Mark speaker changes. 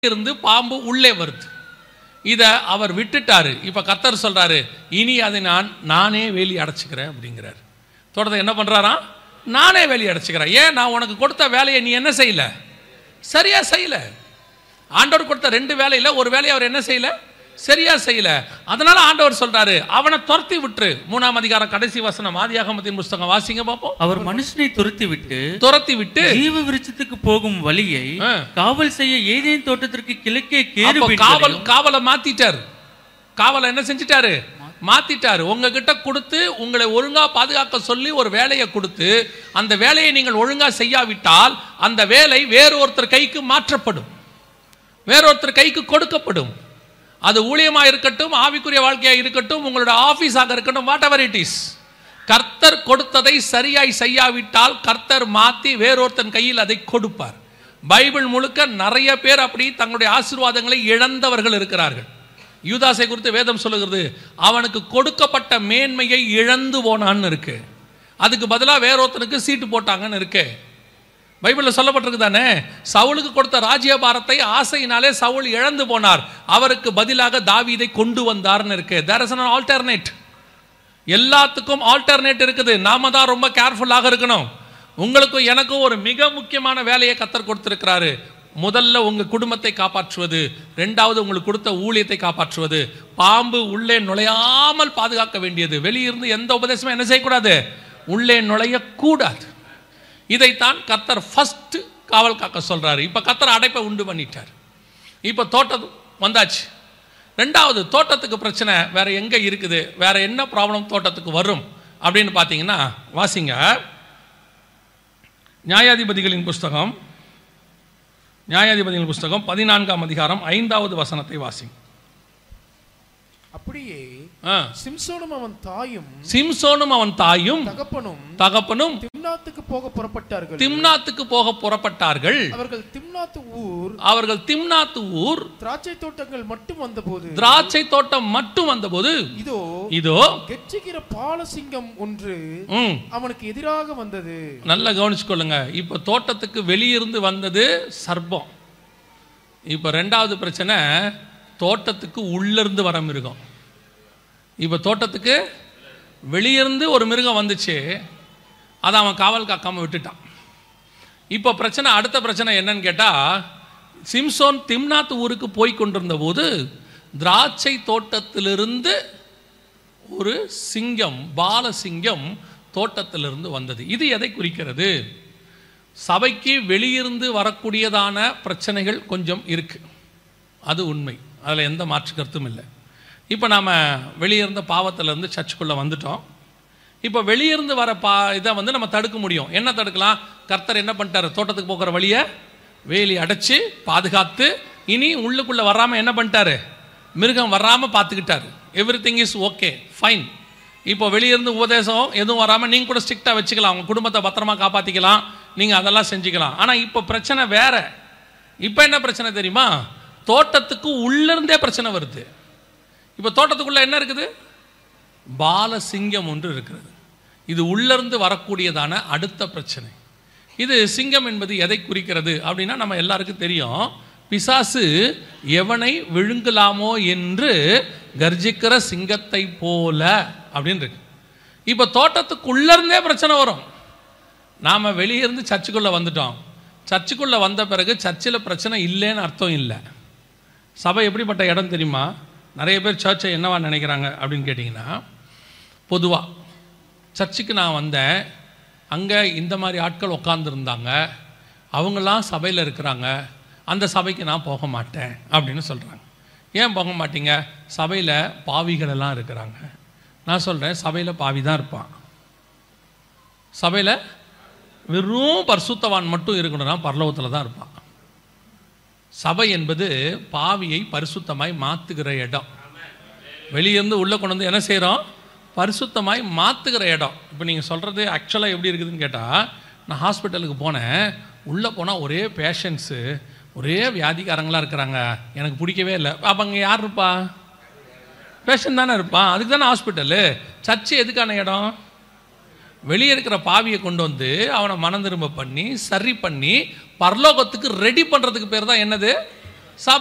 Speaker 1: இருந்து பாம்பு உள்ளே வருது இதை அவர் விட்டுட்டாரு இப்போ கர்த்தர் சொல்றாரு இனி அதை நான் நானே வேலி அடைச்சிக்கிறேன் அப்படிங்கிறார் தொடர்ந்து என்ன பண்றாராம் நானே வேலி அடைச்சிக்கிறேன் ஏன் நான் உனக்கு கொடுத்த வேலையை நீ என்ன செய்யல சரியா செய்யல ஆண்டவர் கொடுத்த ரெண்டு வேலையில ஒரு வேலையை அவர் என்ன செய்யல சரியா செய்யல அதனால ஆண்டவர் சொல்றாரு அவனை துரத்தி விட்டுரு மூணாம் அதிகாரம் கடைசி வசனம் ஆதியாகமத்தின் புஸ்தகம் வாசிங்க பார்ப்போம்
Speaker 2: அவர் மனுஷனை துரத்தி விட்டு
Speaker 1: துரத்தி விட்டு
Speaker 2: ஜீவ விருட்சத்துக்கு போகும் வழியை
Speaker 1: ஆ.
Speaker 2: காவல் செய்ய ஏதேன் தோட்டத்திற்கு கிழக்கே கேரு
Speaker 1: அப்போ காவல் காவலை மாத்திட்டாரு காவலை என்ன செஞ்சிட்டாரு மாத்திட்டாரு உங்ககிட்ட கொடுத்து உங்களை ஒழுங்கா பாதுகாக்க சொல்லி ஒரு வேலையை கொடுத்து அந்த வேலையை நீங்கள் ஒழுங்கா செய்யாவிட்டால் அந்த வேலை வேறு ஒருத்தர் கைக்கு மாற்றப்படும் வேறொருத்தர் கைக்கு கொடுக்கப்படும் அது ஊழியமா இருக்கட்டும் ஆவிக்குரிய வாழ்க்கையா இருக்கட்டும் உங்களோட ஆபீஸாக இருக்கட்டும் வாட் எவர் இட் இஸ் கர்த்தர் கொடுத்ததை சரியாய் செய்யாவிட்டால் கர்த்தர் மாத்தி வேறொருத்தன் கையில் அதை கொடுப்பார் பைபிள் முழுக்க நிறைய பேர் அப்படி தங்களுடைய ஆசீர்வாதங்களை இழந்தவர்கள் இருக்கிறார்கள் யூதாசை குறித்து வேதம் சொல்லுகிறது அவனுக்கு கொடுக்கப்பட்ட மேன்மையை இழந்து போனான்னு இருக்கு அதுக்கு பதிலாக வேறொருத்தனுக்கு சீட்டு போட்டாங்கன்னு இருக்கு பைபிளில் சொல்லப்பட்டிருக்கு தானே சவுலுக்கு கொடுத்த ராஜ்யபாரத்தை ஆசையினாலே சவுல் இழந்து போனார் அவருக்கு பதிலாக தாவீதை கொண்டு வந்தார்னு இருக்கு தேர் இஸ் an ஆல்டர்னேட் எல்லாத்துக்கும் ஆல்டர்னேட் இருக்குது நாம தான் ரொம்ப கேர்ஃபுல்லாக இருக்கணும் உங்களுக்கும் எனக்கும் ஒரு மிக முக்கியமான வேலையை கத்தர் கொடுத்திருக்கிறாரு முதல்ல உங்க குடும்பத்தை காப்பாற்றுவது ரெண்டாவது உங்களுக்கு கொடுத்த ஊழியத்தை காப்பாற்றுவது பாம்பு உள்ளே நுழையாமல் பாதுகாக்க வேண்டியது வெளியிருந்து எந்த உபதேசமும் என்ன செய்யக்கூடாது உள்ளே நுழையக்கூடாது இதைத்தான் கத்தர் ஃபர்ஸ்ட் காவல் காக்க சொல்றாரு இப்போ கத்தர் அடைப்பை உண்டு பண்ணிட்டார் இப்போ தோட்டம் வந்தாச்சு ரெண்டாவது தோட்டத்துக்கு பிரச்சனை வேற எங்க இருக்குது வேற என்ன ப்ராப்ளம் தோட்டத்துக்கு வரும் அப்படின்னு பார்த்தீங்கன்னா வாசிங்க நியாயாதிபதிகளின் புஸ்தகம் நியாயாதிபதிகளின் புஸ்தகம் பதினான்காம் அதிகாரம் ஐந்தாவது வசனத்தை வாசிங்க
Speaker 3: அப்படியே
Speaker 1: ஆ.
Speaker 3: சிம்சோனும் அவன் தாயும்
Speaker 1: சிம்சோனும் அவன் தாயும்
Speaker 3: தகப்பனும்
Speaker 1: தகப்பனும்
Speaker 3: திம்னாத்துக்கு போக புறப்பட்டார்கள்
Speaker 1: திம்னாத்துக்கு போக புறப்பட்டார்கள்
Speaker 3: அவர்கள் திம்னாத்து ஊர்
Speaker 1: அவர்கள் திம்னாத்து ஊர்
Speaker 3: திராட்சை தோட்டங்கள் மட்டும் வந்தபோது
Speaker 1: திராட்சை தோட்டம் மட்டும் வந்தபோது
Speaker 3: இதோ
Speaker 1: இதோ
Speaker 3: கெச்சிக்கிற பாலசிங்கம் ஒன்று
Speaker 1: ம்
Speaker 3: அவனுக்கு எதிராக வந்தது
Speaker 1: நல்லா கவனிச்சுக்கொள்ளுங்க இப்போ தோட்டத்துக்கு வெளியிருந்து வந்தது சர்ப்பம் இப்போ ரெண்டாவது பிரச்சனை தோட்டத்துக்கு உள்ளிருந்து வர மிருகம் இப்போ தோட்டத்துக்கு வெளியிருந்து ஒரு மிருகம் வந்துச்சு அதை அவன் காவல் காக்காம விட்டுட்டான் இப்போ பிரச்சனை அடுத்த பிரச்சனை என்னன்னு கேட்டால் சிம்சோன் திம்னாத் ஊருக்கு போய் கொண்டிருந்த போது திராட்சை தோட்டத்திலிருந்து ஒரு சிங்கம் பாலசிங்கம் தோட்டத்திலிருந்து வந்தது இது எதை குறிக்கிறது சபைக்கு வெளியிருந்து வரக்கூடியதான பிரச்சனைகள் கொஞ்சம் இருக்கு அது உண்மை அதில் எந்த மாற்று கருத்தும் இல்லை இப்போ நாம் வெளியிருந்த பாவத்திலேருந்து சர்ச்சுக்குள்ளே வந்துட்டோம் இப்போ வெளியிருந்து வர பா இதை வந்து நம்ம தடுக்க முடியும் என்ன தடுக்கலாம் கர்த்தர் என்ன பண்ணிட்டாரு தோட்டத்துக்கு போகிற வழியை வேலி அடைச்சு பாதுகாத்து இனி உள்ளுக்குள்ளே வராமல் என்ன பண்ணிட்டாரு மிருகம் வராமல் பார்த்துக்கிட்டாரு everything is okay fine இப்போ வெளியிருந்து உபதேசம் எதுவும் வராமல் நீங்கள் கூட ஸ்ட்ரிக்டாக வச்சுக்கலாம் உங்கள் குடும்பத்தை பத்திரமா காப்பாற்றிக்கலாம் நீங்கள் அதெல்லாம் செஞ்சுக்கலாம் ஆனால் இப்போ பிரச்சனை வேற இப்போ என்ன பிரச்சனை தெரியுமா தோட்டத்துக்கு உள்ளிருந்தே பிரச்சனை வருது இப்போ தோட்டத்துக்குள்ளே என்ன இருக்குது பாலசிங்கம் ஒன்று இருக்கிறது இது உள்ளிருந்து வரக்கூடியதான அடுத்த பிரச்சனை இது சிங்கம் என்பது எதை குறிக்கிறது அப்படின்னா நம்ம எல்லாருக்கும் தெரியும் பிசாசு எவனை விழுங்கலாமோ என்று கர்ஜிக்கிற சிங்கத்தை போல அப்படின்னு இருக்கு இப்போ தோட்டத்துக்குள்ளேருந்தே பிரச்சனை வரும் நாம் வெளியிருந்து சர்ச்சுக்குள்ளே வந்துட்டோம் சர்ச்சுக்குள்ளே வந்த பிறகு சர்ச்சில் பிரச்சனை இல்லைன்னு அர்த்தம் இல்லை சபை எப்படிப்பட்ட இடம் தெரியுமா நிறைய பேர் சர்ச்சை என்னவா நினைக்கிறாங்க அப்படின்னு கேட்டிங்கன்னா பொதுவாக சர்ச்சுக்கு நான் வந்தேன் அங்கே இந்த மாதிரி ஆட்கள் உட்காந்துருந்தாங்க அவங்களாம் சபையில் இருக்கிறாங்க அந்த சபைக்கு நான் போக மாட்டேன் அப்படின்னு சொல்கிறாங்க ஏன் போக மாட்டீங்க சபையில் பாவிகள் எல்லாம் இருக்கிறாங்க நான் சொல்கிறேன் சபையில் பாவி தான் இருப்பான் சபையில் வெறும் பரிசுத்தவான் மட்டும் இருக்கணும்னா பரலோகத்தில் தான் இருப்பான் சபை என்பது பாவியை பரிசுத்தமாய் மாற்றுகிற இடம் வெளியிருந்து உள்ளே கொண்டு வந்து என்ன செய்கிறோம் பரிசுத்தமாய் மாற்றுகிற இடம் இப்போ நீங்கள் சொல்கிறது ஆக்சுவலாக எப்படி இருக்குதுன்னு கேட்டால் நான் ஹாஸ்பிட்டலுக்கு போனேன் உள்ளே போனால் ஒரே பேஷண்ட்ஸு ஒரே வியாதிக்காரங்களாக இருக்கிறாங்க எனக்கு பிடிக்கவே இல்லை அப்போ அங்கே யார் இருப்பா பேஷண்ட் தானே இருப்பான் அதுக்கு தானே ஹாஸ்பிட்டலு சர்ச்சு எதுக்கான இடம் வெளியே இருக்கிற பாவியை கொண்டு வந்து அவனை மனம் திரும்ப பண்ணி சரி பண்ணி பரலோகத்துக்கு ரெடி பண்ணுறதுக்கு பேர் தான் என்னது